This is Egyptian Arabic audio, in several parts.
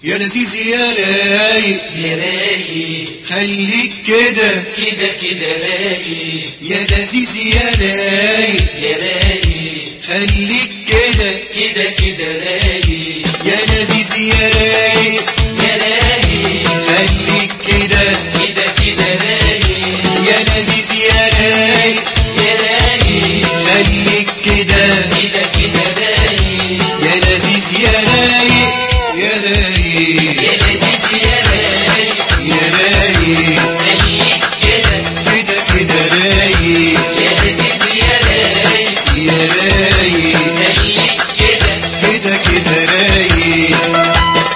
يا لذيذ يا رايق يا رايق خليك كده كده كده رايق يا لذيذ يا رايق يا رايق خليك كده كده كده رايق يا لذيذ يا رايق يا رايق خليك كده كده كده رايق يا لذيذ يا رايق يا رايق خليك كده كده كده رايق يا لذيذ يا رايق يا رايق يا لذيذ يا رايق يا رايق خليك كده كده كده رايق يا لذيذ يا رايق يا رايق خليك كده كده كده رايق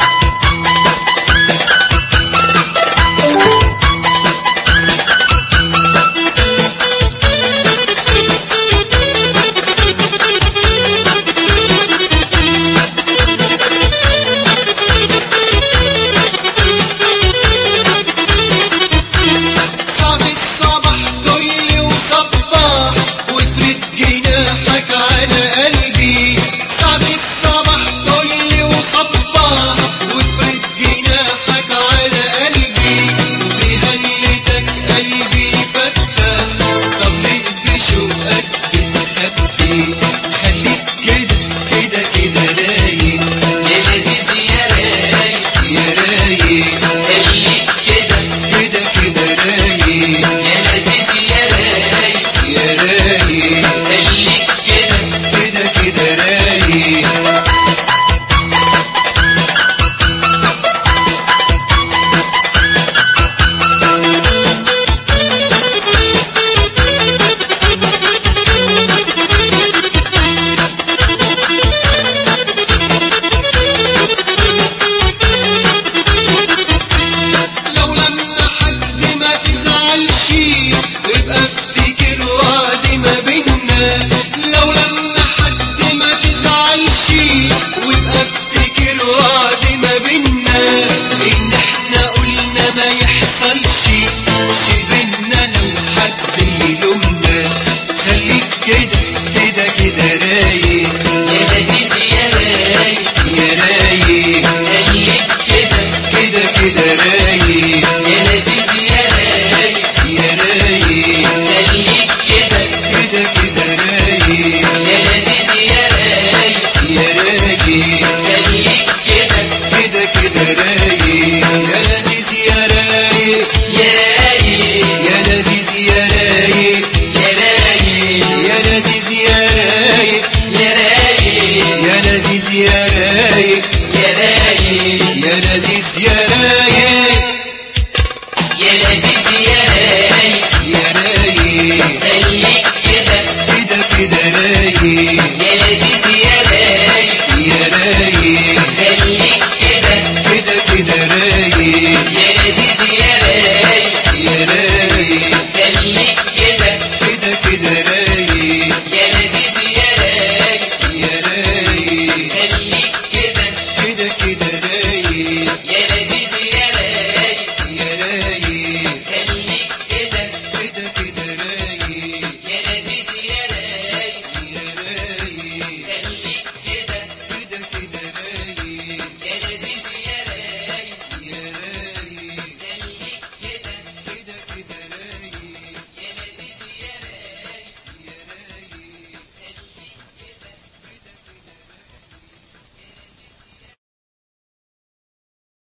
صعد الصباح طل وصباح وافرد جناحك على قلبي صعد الصباح طل وصباح وافرد جناحك على قلبي وفي هلتك قلبي فتح طب ليه بشوقك بتخبي خليك كده كده كده رايق يا لذيذ يا رايق يا رايق خليك كده كده كده رايق يا لذيذ يا رايق يا رايق خليك كده كده كده رايق لو لما حد ما تزعلش يبقى افتكر وعد ما بينا لو لما حد ما تزعلش ويبقى افتكر وعد ما بينا ان احنا قلنا ما يحصلش شي بينا لو حد يلومنا خليك كده كده كده رايق يا لذيذ يا رايق يا رايق خليك كده كده كده رايق يا لذيذ يا رايق يا رايق خليك كده كده كده رايق يا لذيذ يا رايق يا رايق خليك كده كده كده رايق يا لذيذ يا رايق يا رايق يا لذيذ يا رايق يا رايق يا لذيذ يا رايق يا رايق يا لذيذ يا رايق يا رايق يا لذيذ يا